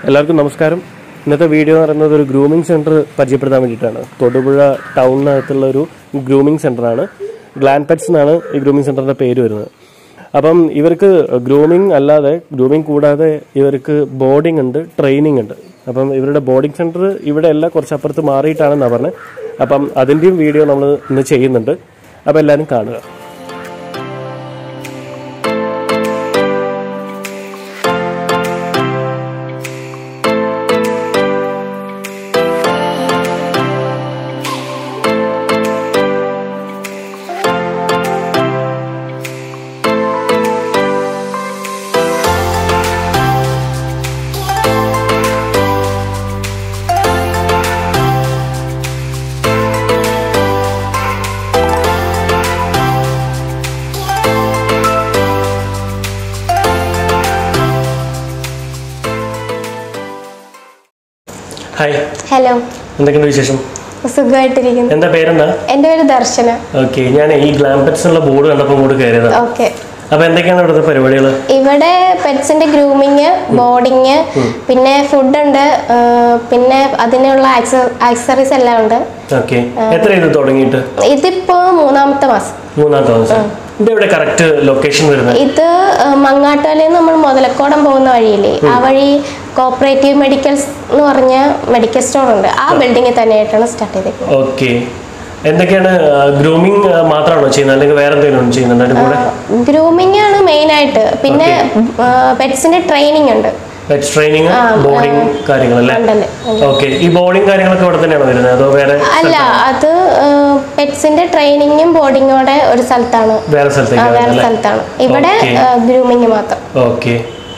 എല്ലാവർക്കും നമസ്കാരം ഇന്നത്തെ വീഡിയോ എന്ന് പറയുന്നത് ഒരു ഗ്രൂമിംഗ് സെൻറ്റർ പരിചയപ്പെടുത്താൻ വേണ്ടിയിട്ടാണ് തൊടുപുഴ ടൗണിനകത്തുള്ള ഒരു ഗ്രൂമിംഗ് സെൻ്ററാണ് ഗ്ലാൻ പെറ്റ്സ് എന്നാണ് ഈ ഗ്രൂമിംഗ് സെൻറ്ററിൻ്റെ പേര് വരുന്നത് അപ്പം ഇവർക്ക് ഗ്രൂമിംഗ് അല്ലാതെ ഗ്രൂമിംഗ് കൂടാതെ ഇവർക്ക് ബോർഡിംഗ് ഉണ്ട് ട്രെയിനിങ് ഉണ്ട് അപ്പം ഇവരുടെ ബോർഡിംഗ് സെൻറ്റർ ഇവിടെ അല്ല കുറച്ച് അപ്പുറത്ത് മാറിയിട്ടാണെന്നാണ് പറഞ്ഞത് അപ്പം അതിൻ്റെയും വീഡിയോ നമ്മൾ ഇന്ന് ചെയ്യുന്നുണ്ട് അപ്പോൾ എല്ലാവരും കാണുക ഹായ് ഹലോ എന്തൊക്കെയുണ്ട് വിശേഷം സുഖമായിട്ടിരിക്കുന്നു എന്താ പേരെന്താ എൻ്റെ പേര് ദർശന ഓക്കെ ഞാൻ ഈ ഗ്ലാംപെറ്റ്സ് എന്നുള്ള ബോർഡ് കണ്ടപ്പോൾ ഇങ്ങോട്ട് കയറിയതാണ് ഓക്കെ അപ്പൊ എന്തൊക്കെയാണ് ഇവിടുത്തെ പരിപാടികൾ ഇവിടെ പെറ്റ്സിന്റെ ഗ്രൂമിങ് ബോർഡിങ് പിന്നെ ഫുഡ് ഉണ്ട് ആ, പിന്നെ അതിനുള്ള ആക്സറീസ് എല്ലാം ഉണ്ട് ഓക്കെ എത്ര ഇത് തുടങ്ങിയിട്ട് ഇതിപ്പോ മൂന്നാമത്തെ മാസം മൂന്നാമത്തെ ദിവസം ഇത് എവിടെ കറക്റ്റ് ലൊക്കേഷൻ വരുന്നത് ഇത് ആ, മങ്ങാട്ടുകലയിൽ നിന്ന് നമ്മൾ മുതലക്കോടം പോകുന്ന വഴിയില്ലേ ആ വഴി കോപ്പറേറ്റീവ് മെഡിക്കൽസ് എന്ന് പറഞ്ഞ മെഡിക്കൽ സ്റ്റോർ ഉണ്ട് ആ ബിൽഡിങ്ങിൽ തന്നെയായിട്ടാണ് സ്റ്റാർട്ട് ചെയ്തേക്കുന്നത് ഓക്കെ എന്തൊക്കെയാണ് ഗ്രൂമിങ് മാത്രമാണോ ചെയ്യുന്നത് അല്ലെങ്കിൽ വേറെ എന്തെങ്കിലും ചെയ്യുന്നുണ്ട് അതിന്റെ കൂടെ ഗ്രൂമിംഗ് ആണ് മെയിൻ ആയിട്ട് പിന്നെ പെറ്റ്സിന്റെ ട്രെയിനിങ് ഉണ്ട് പെറ്റ് ട്രെയിനിങ് ബോർഡിങ് കാര്യങ്ങളല്ലേ ഉണ്ടല്ലേ ഓക്കെ ഈ ബോർഡിങ് കാര്യങ്ങളൊക്കെ ഇവിടെ തന്നെയാണോ വരുന്നത് അതോ വേറെ അല്ല അത് പെറ്റ്സിന്റെ ട്രെയിനിങ്ങും ബോർഡിങ്ങോടെ ഒരു സ്ഥലത്താണ് വേറെ ആ, സ്ഥലത്തേക്ക് വേറെ വരുന്നത് സ്ഥലത്താണ് ഇവിടെ Okay. ഗ്രൂമിങ് മാത്രം ഓക്കെ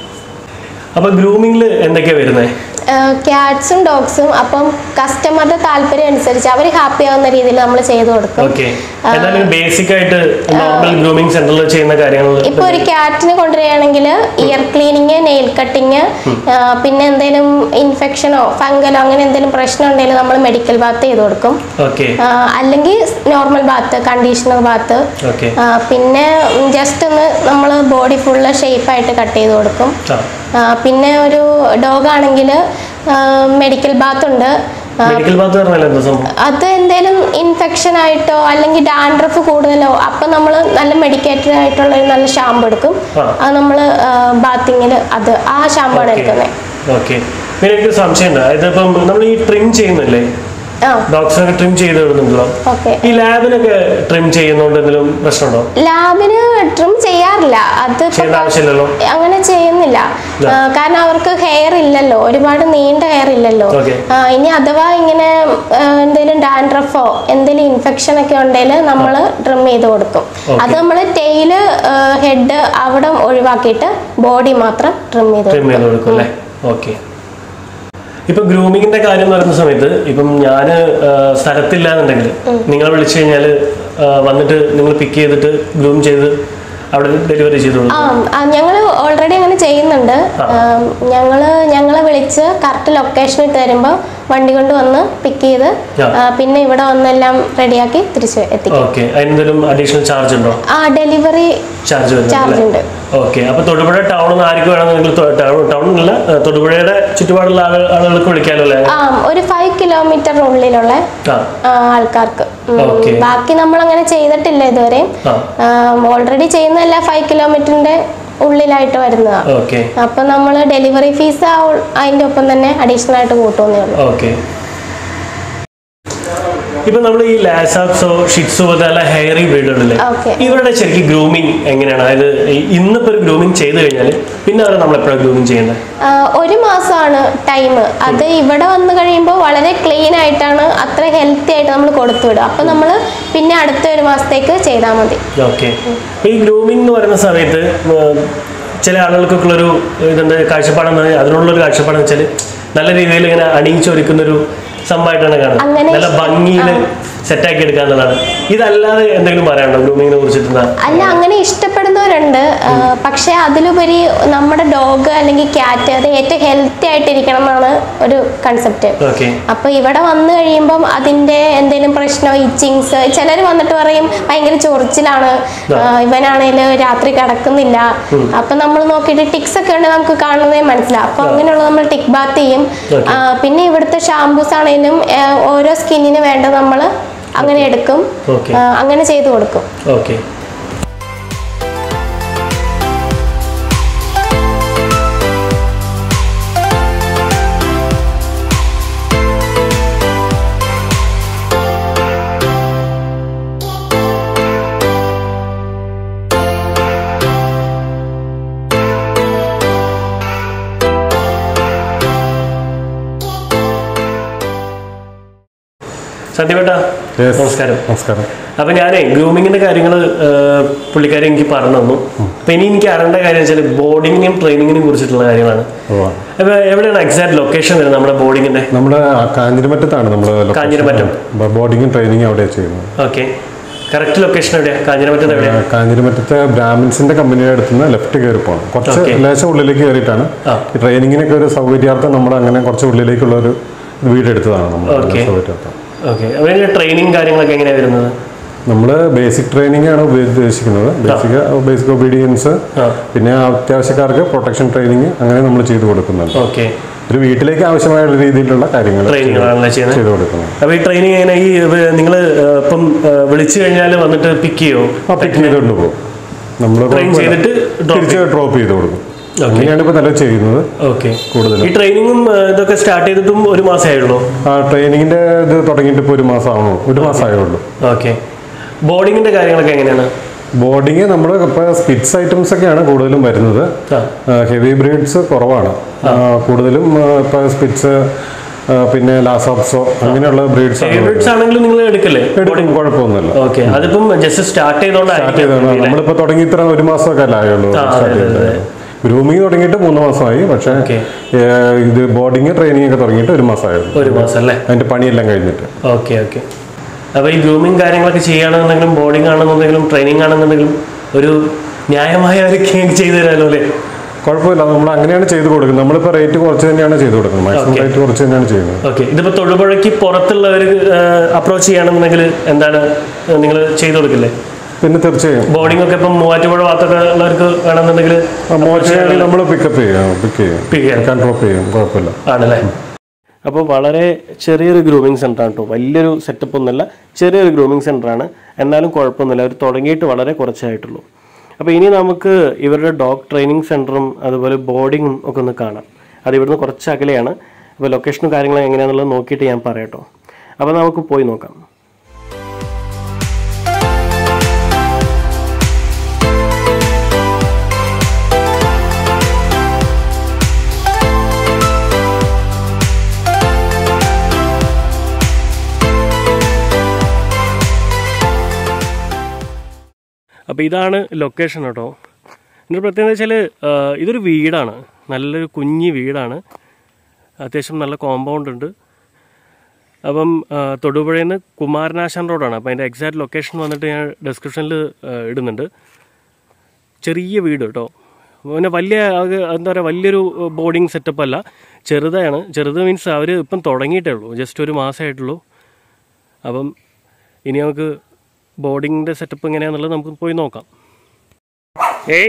അപ്പൊ ഗ്രൂമിംഗിൽ എന്തൊക്കെയാ വരുന്നത് ക്യാറ്റ്സും ഡോഗ്സും അപ്പം കസ്റ്റമറുടെ താല്പര്യം അനുസരിച്ച് അവർ ഹാപ്പി ആവുന്ന രീതിയിൽ നമ്മൾ ചെയ്തു കൊടുക്കും ഓക്കെ എന്നാലും ബേസിക് ആയിട്ട് നോർമൽ ഗ്രൂമിംഗ് സെന്ററിൽ ചെയ്യുന്ന കാര്യങ്ങൾ ഇപ്പൊ ഒരു ക്യാറ്റിനെ കൊണ്ടുവരികയാണെങ്കിൽ ഇയർ ക്ലീനിങ് നെയിൽ കട്ടിങ് പിന്നെ എന്തെങ്കിലും ഇൻഫെക്ഷനോ ഫംഗലോ അങ്ങനെ എന്തെങ്കിലും പ്രശ്നം ഉണ്ടെങ്കിൽ നമ്മൾ മെഡിക്കൽ ബാത്ത് ചെയ്ത് കൊടുക്കും ഓക്കെ ആ, അല്ലെങ്കിൽ normal bath conditioner bath okay ആ, പിന്നെ ജസ്റ്റ് ഒന്ന് നമ്മൾ ബോഡി ഫുള്ള് ഷേപ്പായിട്ട് കട്ട് ചെയ്ത് കൊടുക്കും ആ ആ, പിന്നെ ഒരു ഡോഗ് ആണെങ്കിൽ മെഡിക്കൽ ബാത്ത് ഉണ്ട് ആ, മെഡിക്കൽ ബാത്ത് പറഞ്ഞാൽ എന്താ സംഭവം അത് എന്തെങ്കിലും ഇൻഫെക്ഷൻ ആയിട്ടോ അല്ലെങ്കിൽ ഡാൻഡ്രഫ് കൂടുതലോ അപ്പം നമ്മൾ നല്ല മെഡിക്കേറ്റഡ് ആയിട്ടുള്ള ഒരു നല്ല ഷാമ്പു എടുക്കും ആ. അത് നമ്മൾ ബാത്തിങ്ങിൽ അത് ആ ഷാമ്പാണ് എടുക്കുന്നത് ഓക്കെ പിന്നെ എനിക്ക് സംശയമുണ്ട് അതായത് ഇപ്പം നമ്മൾ ഈ ട്രിം ചെയ്യുന്നില്ലേ ആ ഡോഗ്സിനൊക്കെ ട്രിം ചെയ്ത് വിടുന്നുണ്ടല്ലോ ഓക്കെ ഈ ലാബിനൊക്കെ ട്രിം ചെയ്യുന്നോണ്ട് എന്തെങ്കിലും പ്രശ്നമുണ്ടോ ലാബിന് ട്രിം ചെയ്യാറില്ല അത് ഇപ്പൊ ചെയ്യേണ്ട ആവശ്യമില്ലല്ലോ അങ്ങനെ ചെയ്യുന്നില്ല ഇല്ല. ആ, കാരണം അവർക്ക് ഹെയർ ഇല്ലല്ലോ ഒരുപാട് നീണ്ട ഹെയർ ഇല്ലല്ലോ Okay. ആ, ഇനി അഥവാ ഇങ്ങനെ ആ, എന്തെങ്കിലും ഡാൻഡ്രഫോ എന്തെങ്കിലും ഇൻഫെക്ഷൻ ഒക്കെ ഉണ്ടെങ്കിൽ നമ്മൾ ട്രിം ചെയ്ത് കൊടുക്കും Okay. അത് നമ്മൾ ടെയില് ഹെഡ് അവിടെ ഒഴിവാക്കിയിട്ട് ബോഡി മാത്രം ട്രിം ചെയ്ത് ട്രിം ചെയ്ത് കൊടുക്കും കൊടുക്കും അല്ലേ ഓക്കെ ഇപ്പൊ ഗ്രൂമിങ്ങിന്റെ കാര്യം എന്ന് പറയുന്ന സമയത്ത് ഇപ്പം ഞാൻ സ്ഥലത്തില്ല എന്നുണ്ടെങ്കിൽ നിങ്ങൾ വിളിച്ചു കഴിഞ്ഞാൽ വന്നിട്ട് നിങ്ങൾ പിക്ക് ചെയ്തിട്ട് ഗ്രൂം ചെയ്ത് അവിടെ ഡെലിവറി ചെയ്ത് ആ കൊടുക്കും ഞങ്ങൾ ഓൾറെഡി അങ്ങനെ ചെയ്യുന്നുണ്ട് ആ. ആം, ഞങ്ങള് ഞങ്ങളെ വിളിച്ച് കറക്റ്റ് ലൊക്കേഷൻ ഇട്ട് തരുമ്പോൾ വണ്ടി കൊണ്ട് വന്ന് പിക്ക് ചെയ്ത് ആ. ആ, പിന്നെ ഇവിടെ വന്നെല്ലാം റെഡിയാക്കി തിരിച്ച് എത്തിക്കും ഓക്കെ അതിനെന്തെങ്കിലും അഡീഷണൽ ചാർജ് ഉണ്ടോ ആ ഡെലിവറി ചാർജ് ചാർജ് വരുന്നത് ഉണ്ട് ഓക്കെ അപ്പൊ തൊടുപുഴ ടൗണിൽ നിന്ന് ആർക്ക് വേണമെങ്കിൽ ടൗണിലല്ല തൊടുപുഴയുടെ ചുറ്റുപാടുള്ള ആളു- ആളുകൾക്ക് വിളിക്കാമല്ലോ അല്ലേ ആ ഒരു ഫൈവ് കിലോമീറ്റർ ഉള്ളിലുള്ള ആ ആ, ആൾക്കാർക്ക് ഉം, Okay. ബാക്കി നമ്മൾ അങ്ങനെ ചെയ്തിട്ടില്ല ഇതുവരെ ആ ഓൾറെഡി ചെയ്യുന്നതല്ല ഫൈവ് കിലോമീറ്ററിന്റെ ഉള്ളിലായിട്ട് വരുന്നതാണ് ഓക്കെ അപ്പൊ നമ്മൾ ഡെലിവറി ഫീസ് അതിന്റെ ഒപ്പം തന്നെ അഡീഷണൽ ആയിട്ട് കൂട്ടുന്നേ ഉള്ളൂ ഓക്കെ ഇപ്പൊ നമ്മൾ ഈ ലാസാപ്സോ ഷിറ്റ്സോ പോലത്തെ നല്ല ഹെയറി ബ്രീഡുകളില്ലേ Okay. ഇവരുടെ ശരിക്കും ഗ്രൂമിങ് എങ്ങനെയാണ് അതായത് ഈ- ഇന്നിപ്പോ ഒരു ഗ്രൂമിങ് ചെയ്ത് കഴിഞ്ഞാൽ പിന്നെ അവരെ നമ്മൾ എപ്പോഴാണ് ഗ്രൂമിങ് ചെയ്യേണ്ടത് ആ, ഒരു മാസമാണ് ടൈം അത് ഇവിടെ വന്നു കഴിയുമ്പോൾ വളരെ ക്ലീൻ ആയിട്ടാണ് അത്ര ഹെൽത്തി ആയിട്ട് നമ്മൾ കൊടുത്തു വിടും അപ്പം നമ്മൾ പിന്നെ അടുത്ത ഒരു മാസത്തേക്ക് ചെയ്താൽ മതി ഓക്കെ ഈ ഗ്രൂമിംഗ് എന്ന് പറയുന്ന സമയത്ത് ഉം, ചില ആളുകൾക്കൊക്കെ ഉള്ളൊരു ഇതെന്താ കാഴ്ചപ്പാടെന്ന് പറഞ്ഞാൽ അതിനുള്ളൊരു കാഴ്ചപ്പാടെന്ന് വെച്ചാൽ നല്ല രീതിയിൽ ഇങ്ങനെ അണിയിച്ചൊരുക്കുന്ന ഒരു സംഭവമായിട്ടാണ് കാണുന്നത് അങ്ങനെ നല്ല ഭംഗിയിൽ സെറ്റാക്കി എടുക്കുക എന്നുള്ളതാണ് ഇതല്ലാതെ എന്തെങ്കിലും പറയാനുണ്ടോ ഗ്രൂമിങ്ങിനെ കുറിച്ചിട്ട് അല്ല അങ്ങനെ ഇഷ്ടപ്പെടുന്നവരുണ്ട് ആ, പക്ഷെ അതിലുപരി നമ്മുടെ ഡോഗ് അല്ലെങ്കിൽ ക്യാറ്റ് അത് ഏറ്റവും ഹെൽത്തി ആയിട്ടിരിക്കണം എന്നാണ് ഒരു കൺസെപ്റ്റ് ഓക്കെ അപ്പൊ ഇവിടെ വന്നു കഴിയുമ്പം അതിന്റെ എന്തെങ്കിലും പ്രശ്നം ഇച്ചിങ്സ് ചിലർ വന്നിട്ട് പറയും ഭയങ്കര ചൊറിച്ചിലാണ് ആ, ഇവനാണേല് രാത്രി കിടക്കുന്നില്ല അപ്പൊ നമ്മൾ നോക്കിയിട്ട് ടിക്സ് ഒക്കെ ഉണ്ട് നമുക്ക് കാണുന്നതേ മനസ്സിലാവും അപ്പൊ അങ്ങനെയുള്ള നമ്മൾ ടിക് ബാത്ത് ചെയ്യും Okay. ആ, പിന്നെ ഇവിടുത്തെ ഷാംപൂസ് ആണെങ്കിലും ആ, ഓരോ സ്കിന്നിന് വേണ്ട നമ്മൾ അങ്ങനെ എടുക്കും Okay. ആ, അങ്ങനെ ചെയ്തു കൊടുക്കും ഓക്കെ സന്ദീപേട്ടാ Yes. നമസ്കാരം നമസ്കാരം അപ്പൊ ഞാനേ ഗ്രൂമിങ്ങിന്റെ കാര്യങ്ങൾ പുള്ളിക്കാരി എനിക്ക് പറഞ്ഞു തന്നു അപ്പൊ ഇനി എനിക്ക് അറിയേണ്ട കാര്യം വെച്ചാൽ ബോർഡിങ്ങിനെയും ട്രെയിനിങ്ങിനെയും കുറിച്ചിട്ടുള്ള കാര്യങ്ങളാണ് ഓ അപ്പൊ എവിടെയാണ് എക്സാക്ട് ലൊക്കേഷൻ വരുന്നത് നമ്മുടെ ബോർഡിങ്ങിന്റെ നമ്മുടെ കാഞ്ഞിരമറ്റത്താണ് നമ്മൾ കാഞ്ഞിരമറ്റം. ബോർഡിങ്ങും ട്രെയിനിങ്ങും അവിടെ ചെയ്യുന്നത് ഓക്കെ കറക്റ്റ് ലൊക്കേഷൻ എവിടെയാ കാഞ്ഞിരമറ്റത്ത് എവിടെയാ ആ, കാഞ്ഞിരമറ്റത്തെ ബ്രാഹ്മിൻസിന്റെ കമ്പനിയുടെ അടുത്ത് നിന്ന് ലെഫ്റ്റ് കയറി പോകണം കുറച്ച് Okay. ലേശം ഉള്ളിലേക്ക് കയറിയിട്ടാണ് ആ. ഈ ട്രെയിനിങ്ങിനൊക്കെ ഒരു സൗകര്യാർത്ഥം നമ്മൾ അങ്ങനെ കുറച്ച് ഉള്ളിലേക്കുള്ള ഒരു വീടെടുത്തതാണ് നമ്മൾ Okay. സൗകര്യാർത്ഥം ഓക്കെ അപ്പൊ ട്രെയിനിങ് കാര്യങ്ങളൊക്കെ എങ്ങനെയാ വരുന്നത് നമ്മൾ ബേസിക് ട്രെയിനിങ് ആണ് ഉപ- ഉദ്ദേശിക്കുന്നത് ബേസിക് ബേസിക് ഒബീഡിയൻസ് ആ. പിന്നെ അത്യാവശ്യക്കാർക്ക് പ്രൊട്ടക്ഷൻ ട്രെയിനിങ് അങ്ങനെ നമ്മൾ ചെയ്തു കൊടുക്കുന്നുണ്ട് ഓക്കെ ഒരു വീട്ടിലേക്ക് ആവശ്യമായുള്ള രീതിയിലുള്ള കാര്യങ്ങൾ ട്രെയിനിങ്ങാണല്ലേ ചെയ്യുന്നത് ചെയ്തു കൊടുക്കുന്നത് അപ്പൊ ഈ ട്രെയിനിങ് എങ്ങനെ ഈ നിങ്ങൾ ഇപ്പം ആ, വിളിച്ചു കഴിഞ്ഞാൽ വന്നിട്ട് പിക്ക് ചെയ്യോ ആ പിക്ക് ചെയ്തുകൊണ്ട് പോകും നമ്മൾ Train ചെയ്തിട്ട് drop തിരിച്ച് ഡ്രോപ്പ് ചെയ്ത് കൊടുക്കും Okay. അങ്ങനെയാണ് ഇപ്പോൾ നില ചെയ്യുന്നത് ഓക്കെ കൂടുതലും. ഈ ട്രെയിനിങ്ങും ആ, ഇതൊക്കെ സ്റ്റാർട്ട് ചെയ്തിട്ടും ഒരു മാസമേ ആയുള്ളൂ ആ ട്രെയിനിങ്ങിന്റെ ഇത് തുടങ്ങിയിട്ട് ഇപ്പോൾ ഒരു മാസം ആവുന്നു ഒരു മാസമായേ ഉള്ളൂ ഓക്കെ ബോർഡിങ്ങിന്റെ കാര്യങ്ങളൊക്കെ എങ്ങനെയാണ് ബോർഡിങ് നമ്മൾ ഇപ്പോൾ സ്പിറ്റ്സ് ഐറ്റംസ് ഒക്കെയാണ് കൂടുതലും വരുന്നത് ആ ഹെവി ബ്രീഡ്സ് കുറവാണ് ആ, കൂടുതലും ഇപ്പോൾ സ്പിറ്റ്സ് പിന്നെ ലാസോപ്സോ അങ്ങനെയുള്ള ബ്രീഡ്സ് ഫേവറേറ്റ്സ് ആണെങ്കിലും നിങ്ങൾ എടുക്കല്ലേ എടുക്കും കുഴപ്പമൊന്നുമില്ല ഓക്കെ അതിപ്പം ജസ്റ്റ് സ്റ്റാർട്ട് സ്റ്റാർട്ട് ചെയ്തതാണ് ചെയ്തോണ്ടായിരിക്കും നമ്മളിപ്പോൾ തുടങ്ങി ഇത്ര ഒരു മാസമൊക്കെ അല്ലേ ആയുള്ളൂ ആ, അതെ, സ്റ്റാർട്ട് അതെ, ചെയ്തത് ഗ്രൂമിങ് തുടങ്ങിയിട്ട് മൂന്ന് മാസമായി പക്ഷേ Okay. ഏഹ്, ഇത് ബോർഡിങ് ട്രെയിനിങ് ഒക്കെ തുടങ്ങിയിട്ട് ഒരു മാസമായുള്ളൂ ഒരു മാസം അല്ലേ അതിന്റെ പണിയെല്ലാം കഴിഞ്ഞിട്ട് ഓക്കെ ഓക്കെ അപ്പോൾ ഈ ഗ്രൂമിങ് കാര്യങ്ങളൊക്കെ ചെയ്യുകയാണെന്നുണ്ടെങ്കിലും ബോർഡിംഗ് ആണെന്നുണ്ടെങ്കിലും ട്രെയിനിങ് ആണെന്നുണ്ടെങ്കിലും ഒരു ന്യായമായ ഒരു കേക്ക് ചെയ്തു തരാമല്ലോ അല്ലേ കുഴപ്പമില്ല നമ്മൾ അങ്ങനെയാണ് ചെയ്തു കൊടുക്കുന്നത് നമ്മളിപ്പോൾ റേറ്റ് കുറച്ച് തന്നെയാണ് ചെയ്തു കൊടുക്കുന്നത് മാക്സിമം Okay. റേറ്റ് കുറച്ച് തന്നെയാണ് ചെയ്യുന്നത് ഓക്കെ ഇതിപ്പോൾ തൊടുപുഴയ്ക്ക് പുറത്തുള്ളവർ അപ്രോച്ച് ചെയ്യുകയാണെന്നുണ്ടെങ്കിൽ എന്താണ് നിങ്ങൾ ചെയ്തു കൊടുക്കില്ലേ പിന്നെ തീർച്ചയായും ബോർഡിംഗ് ഒക്കെ ഇപ്പം മൂവാറ്റുപുഴ ഭാഗത്തൊക്കെ ഉള്ളവർക്ക് വേണമെന്നുണ്ടെങ്കിൽ മോശമാണെങ്കിൽ നമ്മൾ പിക്കപ്പ് ചെയ്യും പിക്ക് ചെയ്യും Pick ചെയ്യാം. പിക്ക് ആൻഡ് ഡ്രോപ്പ് ചെയ്യും കുഴപ്പമില്ല ആണല്ലേ അപ്പോൾ വളരെ ചെറിയൊരു ഗ്രൂമിങ് സെൻ്ററാണ് കേട്ടോ വലിയൊരു സെറ്റപ്പ് ഒന്നുമല്ല ചെറിയൊരു ഗ്രൂമിങ് സെൻ്ററാണ് എന്നാലും കുഴപ്പമൊന്നുമില്ല അവർ തുടങ്ങിയിട്ട് വളരെ കുറച്ചായിട്ടുള്ളൂ അപ്പോൾ ഇനി നമുക്ക് ഇവരുടെ ഡോഗ് ട്രെയിനിങ് സെൻറ്ററും അതുപോലെ ബോർഡിങ്ങും ഒക്കെ ഒന്ന് കാണാം അത് ഇവിടുന്ന് കുറച്ച് അകലെയാണ് അപ്പോൾ ലൊക്കേഷനും കാര്യങ്ങളും എങ്ങനെയാണെന്നുള്ളത് നോക്കിയിട്ട് ഞാൻ പറയാം കേട്ടോ അപ്പോൾ നമുക്ക് പോയി നോക്കാം അപ്പോൾ ഇതാണ് ലൊക്കേഷൻ കേട്ടോ ഇതിൻ്റെ പ്രത്യേകത വെച്ചാൽ ഇതൊരു വീടാണ് നല്ലൊരു കുഞ്ഞി വീടാണ് അത്യാവശ്യം നല്ല കോമ്പൗണ്ട് ഉണ്ട് അപ്പം ആ, തൊടുപുഴയിൽ നിന്ന് കുമാരനാശാൻ റോഡാണ് അപ്പോൾ അതിൻ്റെ എക്സാക്ട് ലൊക്കേഷൻ വന്നിട്ട് ഞാൻ ഡിസ്ക്രിപ്ഷനിൽ ഇടുന്നുണ്ട് ചെറിയ വീട് കേട്ടോ പിന്നെ വലിയ അത് എന്താ പറയുക വലിയൊരു ബോർഡിങ് സെറ്റപ്പ് അല്ല ചെറുതാണ് ചെറുത് മീൻസ് അവർ ഇപ്പം തുടങ്ങിയിട്ടേ ഉള്ളൂ ജസ്റ്റ് ഒരു മാസമായിട്ടുള്ളൂ അപ്പം ഇനി നമുക്ക് ബോർഡിങ്ങിൻ്റെ സെറ്റപ്പ് എങ്ങനെയാണെന്നുള്ളത് നമുക്ക് പോയി നോക്കാം ഏയ്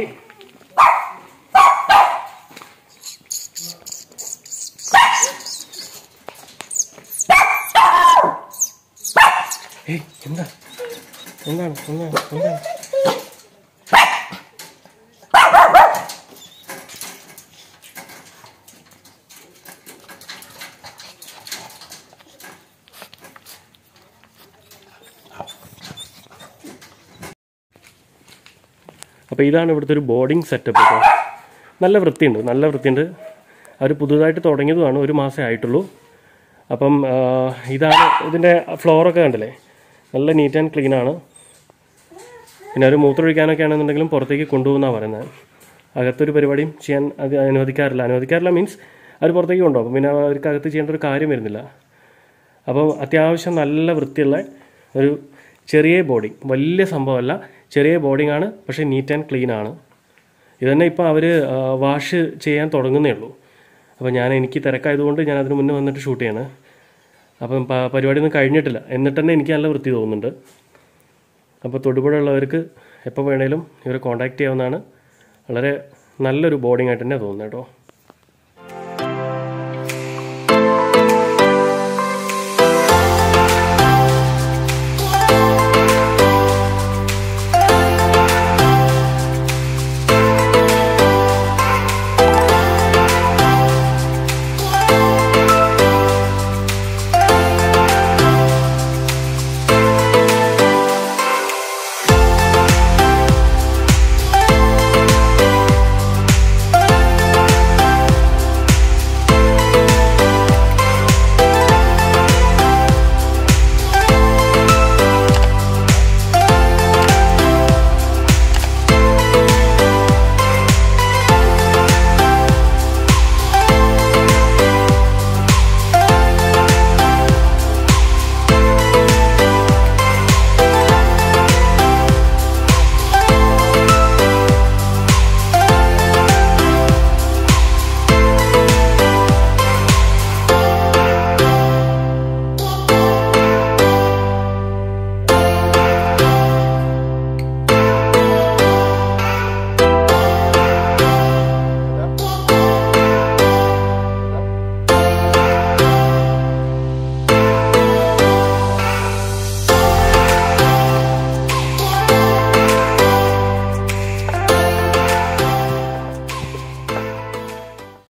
ഏയ് എന്താ എന്താണ് എന്താണ് എന്താണ് അപ്പോൾ ഇതാണ് ഇവിടുത്തെ ഒരു ബോർഡിംഗ് സെറ്റപ്പ് ഇപ്പോൾ നല്ല വൃത്തിയുണ്ട് നല്ല വൃത്തിയുണ്ട് അവർ പുതുതായിട്ട് തുടങ്ങിയതുമാണ് ഒരു മാസമേ ആയിട്ടുള്ളൂ അപ്പം ആ, ഇതാണ് ഇതിൻ്റെ ഫ്ലോറൊക്കെ കണ്ടില്ലേ നല്ല നീറ്റ് ആൻഡ് ക്ലീൻ ആണ് പിന്നെ ഒരു മൂത്രമൊഴിക്കാനൊക്കെ ആണെന്നുണ്ടെങ്കിലും പുറത്തേക്ക് കൊണ്ടുപോകുന്നതാണ് പറയുന്നത് അകത്തൊരു പരിപാടിയും ചെയ്യാൻ അത് അനുവദിക്കാറില്ല അനുവദിക്കാറില്ല മീൻസ് അവർ പുറത്തേക്ക് കൊണ്ടുപോകും അപ്പം പിന്നെ അവർക്ക് അകത്ത് ചെയ്യേണ്ട ഒരു കാര്യം വരുന്നില്ല അപ്പം അത്യാവശ്യം നല്ല വൃത്തിയുള്ള ഒരു ചെറിയ ബോർഡിങ് വലിയ സംഭവമല്ല ചെറിയ ബോർഡിംഗ് ആണ് പക്ഷേ നീറ്റ് ആൻഡ് ക്ലീൻ ആണ് ഇത് തന്നെ ഇപ്പോൾ അവർ വാഷ് ചെയ്യാൻ തുടങ്ങുന്നേ ഉള്ളൂ അപ്പോൾ ഞാൻ എനിക്ക് തിരക്കായതുകൊണ്ട് ഞാൻ അതിന് മുന്നേ വന്നിട്ട് ഷൂട്ട് ചെയ്യാണ് അപ്പം പ- പരിപാടിയൊന്നും കഴിഞ്ഞിട്ടില്ല എന്നിട്ട് തന്നെ എനിക്ക് നല്ല വൃത്തി തോന്നുന്നുണ്ട് അപ്പോൾ തൊടുപുഴ ഉള്ളവർക്ക് എപ്പോൾ വേണേലും ഇവരെ കോൺടാക്ട് ചെയ്യാവുന്നതാണ് വളരെ നല്ലൊരു ബോർഡിംഗ് ആയിട്ട് തന്നെ തോന്നുന്നു കേട്ടോ